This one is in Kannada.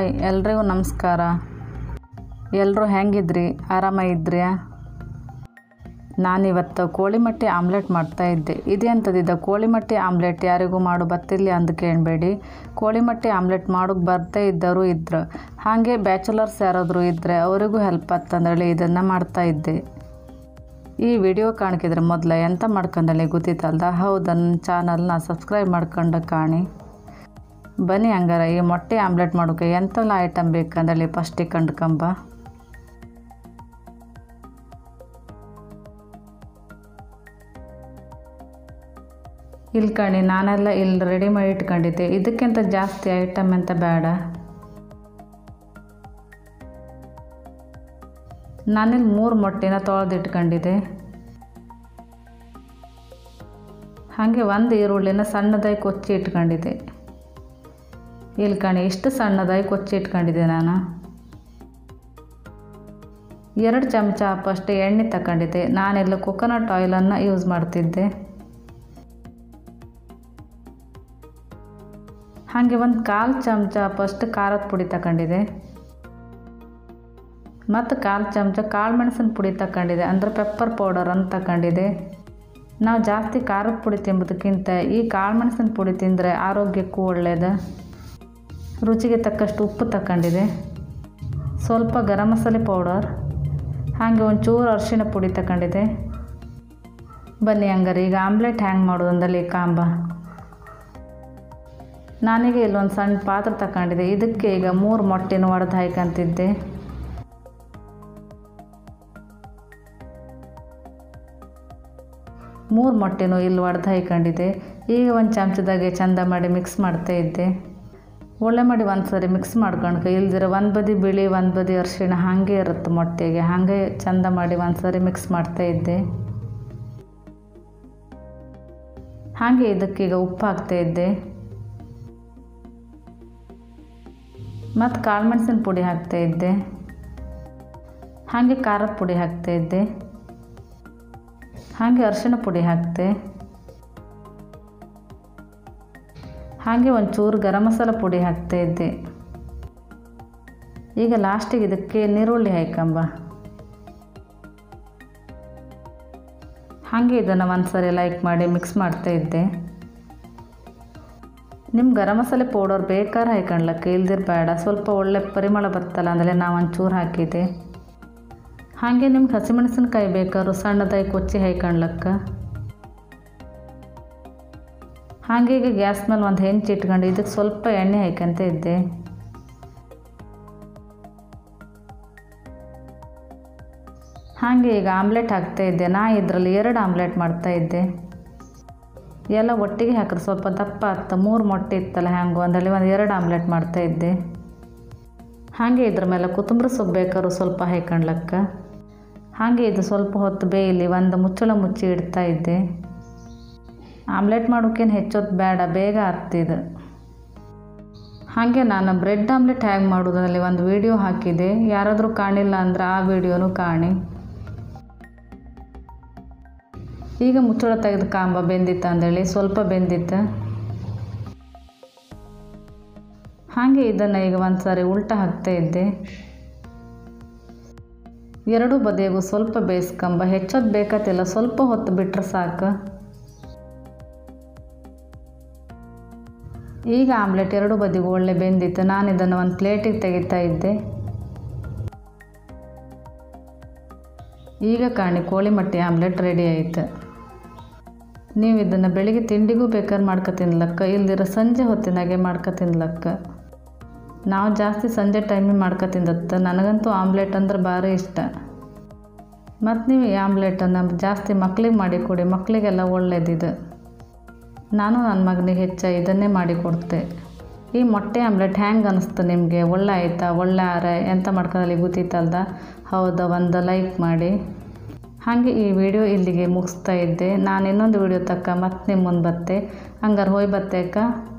ಹಾಯ್ ಎಲ್ರಿಗೂ ನಮಸ್ಕಾರ ಎಲ್ಲರೂ ಹೆಂಗಿದ್ರಿ ಆರಾಮಾಗಿದ್ರಿ ನಾನಿವತ್ತು ಕೋಳಿ ಮಟ್ಟಿ ಆಮ್ಲೆಟ್ ಮಾಡ್ತಾ ಇದ್ದೆ ಇದೇ ಅಂತದಿದ್ದ ಕೋಳಿ ಮಟ್ಟಿ ಆಮ್ಲೆಟ್ ಯಾರಿಗೂ ಮಾಡು ಬರ್ತಿರ್ಲಿ ಅಂದು ಕೇಳಬೇಡಿ ಕೋಳಿ ಮಟ್ಟಿ ಆಮ್ಲೆಟ್ ಮಾಡೋಕ್ಕೆ ಬರ್ದೇ ಇದ್ದವರು ಇದ್ರು ಹಾಗೆ ಬ್ಯಾಚುಲರ್ಸ್ ಯಾರಾದರೂ ಇದ್ದರೆ ಅವರಿಗೂ ಹೆಲ್ಪ್ ಆತಂದೇಳಿ ಇದನ್ನು ಮಾಡ್ತಾ ಇದ್ದೆ ಈ ವಿಡಿಯೋ ಕಾಣ್ಕಿದ್ರೆ ಮೊದಲ ಎಂತ ಮಾಡ್ಕೊಂಡಲ್ಲಿ ಗೊತ್ತಿತ್ತಲ್ದ ಹೌದು ನನ್ನ ಚಾನಲ್ನ ಸಬ್ಸ್ಕ್ರೈಬ್ ಮಾಡ್ಕೊಂಡು ಕಾಣಿ ಬನ್ನಿ ಹಂಗಾರ ಈ ಮೊಟ್ಟೆ ಆಮ್ಲೆಟ್ ಮಾಡೋಕೆ ಎಂತೆಲ್ಲ ಐಟಮ್ ಬೇಕಂದಲ್ಲಿ ಫಸ್ಟಿಗೆ ಕಂಡ್ಕಂಬ ಇಲ್ಲಿ ಕಣಿ ನಾನೆಲ್ಲ ಇಲ್ಲಿ ರೆಡಿ ಮಾಡಿ ಇಟ್ಕೊಂಡಿದ್ದೆ ಇದಕ್ಕಿಂತ ಜಾಸ್ತಿ ಐಟಮ್ ಅಂತ ಬೇಡ ನಾನಿಲ್ಲಿ ಮೂರು ಮೊಟ್ಟೆನ ತೊಳೆದು ಇಟ್ಕೊಂಡಿದ್ದೆ ಹಾಗೆ ಒಂದು ಈರುಳ್ಳಿನ ಸಣ್ಣದಾಗಿ ಕೊಚ್ಚಿ ಇಟ್ಕೊಂಡಿದ್ದೆ ಇಲ್ಲಿ ಕಣಿ ಇಷ್ಟು ಸಣ್ಣದಾಗಿ ಕೊಚ್ಚಿ ಇಟ್ಕೊಂಡಿದ್ದೆ ನಾನು ಎರಡು ಚಮಚ ಅಪ್ಪಷ್ಟು ಎಣ್ಣೆ ತಗೊಂಡಿದ್ದೆ ನಾನೆಲ್ಲ ಕೊಕೊನಟ್ ಆಯಿಲನ್ನು ಯೂಸ್ ಮಾಡ್ತಿದ್ದೆ ಹಾಗೆ ಒಂದು ಕಾಲು ಚಮಚ ಅಪ್ಪಷ್ಟು ಖಾರದ ಪುಡಿ ತಗೊಂಡಿದ್ದೆ ಮತ್ತು ಕಾಲು ಚಮಚ ಕಾಳು ಮೆಣಸಿನ ಪುಡಿ ತಗೊಂಡಿದ್ದೆ ಅಂದರೆ ಪೆಪ್ಪರ್ ಪೌಡರ್ ಅಂತ ತಗೊಂಡಿದ್ದೆ ನಾವು ಜಾಸ್ತಿ ಖಾರದ ಪುಡಿ ತಿಂಬೋದಕ್ಕಿಂತ ಈ ಕಾಳು ಮೆಣಸಿನ ಪುಡಿ ತಿಂದರೆ ಆರೋಗ್ಯಕ್ಕೂ ಒಳ್ಳೆಯದು ರುಚಿಗೆ ತಕ್ಕಷ್ಟು ಉಪ್ಪು ತಗೊಂಡಿದೆ ಸ್ವಲ್ಪ ಗರಂ ಮಸಾಲೆ ಪೌಡರ್ ಹಾಗೆ ಒಂಚೂರು ಅರಿಶಿಣ ಪುಡಿ ತಗೊಂಡಿದೆ ಬನ್ನಿ ಹಂಗಾರೆ ಈಗ ಆಮ್ಲೆಟ್ ಹ್ಯಾಂಗೆ ಮಾಡೋದು ಅಂದಲ್ಲಿ ಕಾಂಬ ನಾನೀಗ ಇಲ್ಲೊಂದು ಸಣ್ಣ ಪಾತ್ರೆ ತಗೊಂಡಿದ್ದೆ ಇದಕ್ಕೆ ಈಗ ಮೂರು ಮೊಟ್ಟೆನ ಒಡೆದು ಹಾಯ್ಕೊಂತಿದ್ದೆ ಮೂರು ಮೊಟ್ಟೆನೂ ಇಲ್ಲಿ ಒಡೆದು ಹಾಯ್ಕೊಂಡಿದ್ದೆ ಈಗ ಒಂದು ಚಮಚದಾಗೆ ಚಂದ ಮಾಡಿ ಮಿಕ್ಸ್ ಮಾಡ್ತಾ ಇದ್ದೆ ಒಳ್ಳೆ ಮಾಡಿ ಒಂದು ಸರಿ ಮಿಕ್ಸ್ ಮಾಡ್ಕೊಂಡು ಇಲ್ದಿರ ಒಂದು ಬದಿ ಬಿಳಿ ಒಂದು ಬದಿ ಅರಿಶಿಣ ಹಾಗೆ ಇರುತ್ತೆ ಮೊಟ್ಟೆಗೆ ಹಾಗೆ ಚಂದ ಮಾಡಿ ಒಂದು ಸರಿ ಮಿಕ್ಸ್ ಮಾಡ್ತಾ ಇದ್ದೆ ಹಾಗೆ ಇದಕ್ಕೀಗ ಉಪ್ಪು ಹಾಕ್ತಾ ಇದ್ದೆ ಮತ್ತು ಕಾಳು ಮೆಣಸಿನ ಪುಡಿ ಹಾಕ್ತಾ ಇದ್ದೆ ಹಾಗೆ ಖಾರದ ಪುಡಿ ಹಾಕ್ತಾ ಇದ್ದೆ ಹಾಗೆ ಅರಿಶಿಣ ಪುಡಿ ಹಾಕ್ತೆ ಹಾಗೆ ಒಂಚೂರು ಗರಂ ಮಸಾಲ ಪುಡಿ ಹಾಕ್ತಾ ಇದ್ದೆ ಈಗ ಲಾಸ್ಟಿಗೆ ಇದಕ್ಕೆ ನೀರುಳ್ಳಿ ಹಾಕಂಬ ಹಾಗೆ ಇದನ್ನು ಒಂದು ಸರಿ ಲೈಕ್ ಮಾಡಿ ಮಿಕ್ಸ್ ಮಾಡ್ತಾ ಇದ್ದೆ ನಿಮ್ಮ ಗರಂ ಮಸಾಲೆ ಪೌಡರ್ ಬೇಕಾದ್ರೆ ಹಾಕೊಂಡ್ಲಕ್ಕೆ ಇಲ್ದಿರ ಬೇಡ ಸ್ವಲ್ಪ ಒಳ್ಳೆ ಪರಿಮಳ ಬರ್ತಲ್ಲ ಅಂದರೆ ನಾವು ಒಂಚೂರು ಹಾಕಿದ್ದೆ ಹಾಗೆ ನಿಮ್ಗೆ ಹಸಿಮೆಣಸಿನ್ಕಾಯಿ ಬೇಕಾದ್ರು ಸಣ್ಣದಾಗಿ ಕೊಚ್ಚಿ ಹಾಕೊಂಡ್ಲಕ್ಕ ಹಾಗೆ ಈಗ ಗ್ಯಾಸ್ ಮೇಲೆ ಒಂದು ಹೆಂಚು ಇಟ್ಕೊಂಡು ಇದಕ್ಕೆ ಸ್ವಲ್ಪ ಎಣ್ಣೆ ಹಾಕಂತ ಇದ್ದೆ ಹಾಗೆ ಈಗ ಆಮ್ಲೆಟ್ ಹಾಕ್ತಾ ಇದ್ದೆ ನಾ ಇದರಲ್ಲಿ ಎರಡು ಆಮ್ಲೆಟ್ ಮಾಡ್ತಾ ಇದ್ದೆ ಎಲ್ಲ ಒಟ್ಟಿಗೆ ಹಾಕಿದ್ರೆ ಸ್ವಲ್ಪ ದಪ್ಪ ಆಗ್ತ ಮೂರು ಮೊಟ್ಟೆ ಇತ್ತಲ್ಲ ಹ್ಯಾಂಗು ಅಂದೇಳಿ ಒಂದು ಎರಡು ಆಮ್ಲೆಟ್ ಮಾಡ್ತಾ ಇದ್ದೆ ಹಾಗೆ ಇದ್ರ ಮೇಲೆ ಕೊತ್ತಂಬರಿ ಸೊಪ್ಪು ಬೇಕಾದ್ರು ಸ್ವಲ್ಪ ಹಾಕೊಂಡ್ಲಕ್ಕ ಹಾಗೆ ಇದು ಸ್ವಲ್ಪ ಹೊತ್ತು ಬೇಯಲಿ ಒಂದು ಮುಚ್ಚಳ ಮುಚ್ಚಿ ಇಡ್ತಾ ಇದ್ದೆ ಆಮ್ಲೆಟ್ ಮಾಡೋಕ್ಕೇನು ಹೆಚ್ಚೊತ್ತು ಬೇಡ ಬೇಗ ಆಗ್ತಿದ್ದು ಹಾಗೆ ನಾನು ಬ್ರೆಡ್ ಆಮ್ಲೆಟ್ ಹೇಗೆ ಮಾಡೋದ್ರಲ್ಲಿ ಒಂದು ವಿಡಿಯೋ ಹಾಕಿದೆ ಯಾರಾದರೂ ಕಾಣಿಲ್ಲ ಅಂದ್ರೆ ಆ ವಿಡಿಯೋನೂ ಕಾಣಿ ಈಗ ಮುಚ್ಚಳ ತೆಗೆದು ಕಾಂಬ ಬೆಂದಿತ್ತು ಅಂದೇಳಿ ಸ್ವಲ್ಪ ಬೆಂದಿತ್ತು ಹಾಗೆ ಇದನ್ನು ಈಗ ಒಂದು ಸಾರಿ ಉಲ್ಟ ಹಾಕ್ತಾ ಇದ್ದೆ ಎರಡೂ ಬದಿಯಾಗೂ ಸ್ವಲ್ಪ ಬೇಯಿಸ್ಕೊಂಬ ಹೆಚ್ಚೊತ್ತು ಬೇಕತ್ತಿಲ್ಲ ಸ್ವಲ್ಪ ಹೊತ್ತು ಬಿಟ್ಟರೆ ಸಾಕು ಈಗ ಆಮ್ಲೆಟ್ ಎರಡು ಬದಿಗೂ ಒಳ್ಳೆ ಬೆಂದಿತ್ತು ನಾನು ಇದನ್ನು ಒಂದು ಪ್ಲೇಟಿಗೆ ತೆಗಿತಾ ಇದ್ದೆ ಈಗ ಕಾಣಿ ಕೋಳಿ ಮಟ್ಟಿ ಆಮ್ಲೆಟ್ ರೆಡಿ ಆಯಿತು ನೀವು ಇದನ್ನು ಬೆಳಿಗ್ಗೆ ತಿಂಡಿಗೂ ಬೇಕಾದ್ರೆ ಮಾಡ್ಕೊ ತಿನ್ಲಕ್ಕ ಇಲ್ದಿರ ಸಂಜೆ ಹೊತ್ತಿನಾಗೆ ಮಾಡ್ಕೊ ತಿನ್ಲಕ್ಕ ನಾವು ಜಾಸ್ತಿ ಸಂಜೆ ಟೈಮಿಗೆ ಮಾಡ್ಕೊ ತಿಂದತ್ತ ನನಗಂತೂ ಆಮ್ಲೆಟ್ ಅಂದ್ರೆ ಭಾರಿ ಇಷ್ಟ ಮತ್ತು ನೀವು ಈ ಆಮ್ಲೆಟನ್ನು ಜಾಸ್ತಿ ಮಕ್ಳಿಗೆ ಮಾಡಿ ಕೊಡಿ ಮಕ್ಕಳಿಗೆಲ್ಲ ಒಳ್ಳೇದಿದು ನಾನು ನನ್ನ ಮಗನಿಗೆ ಹೆಚ್ಚ ಇದನ್ನೇ ಮಾಡಿ ಕೊಡ್ತೆ ಈ ಮೊಟ್ಟೆ ಆಮ್ಲೆಟ್ ಹ್ಯಾಂಗೆ ಅನ್ನಿಸ್ತು ನಿಮಗೆ ಒಳ್ಳೆ ಆಯಿತಾ ಒಳ್ಳೆ ಆರ ಎಂತ ಮಾಡ್ಕೊಂಡಲ್ಲಿ ಗೊತ್ತಿತ್ತಲ್ದ ಹೌದಾ ಒಂದು ಲೈಕ್ ಮಾಡಿ ಹಾಗೆ ಈ ವಿಡಿಯೋ ಇಲ್ಲಿಗೆ ಮುಗಿಸ್ತಾ ಇದ್ದೆ ನಾನು ಇನ್ನೊಂದು ವಿಡಿಯೋ ತಕ್ಕ ಮತ್ತೆ ನಿಮ್ಮ ಮುಂದೆ ಬತ್ತೆ ಹಂಗಾರೆ ಹೋಯ್ ಬತ್ತೇಕ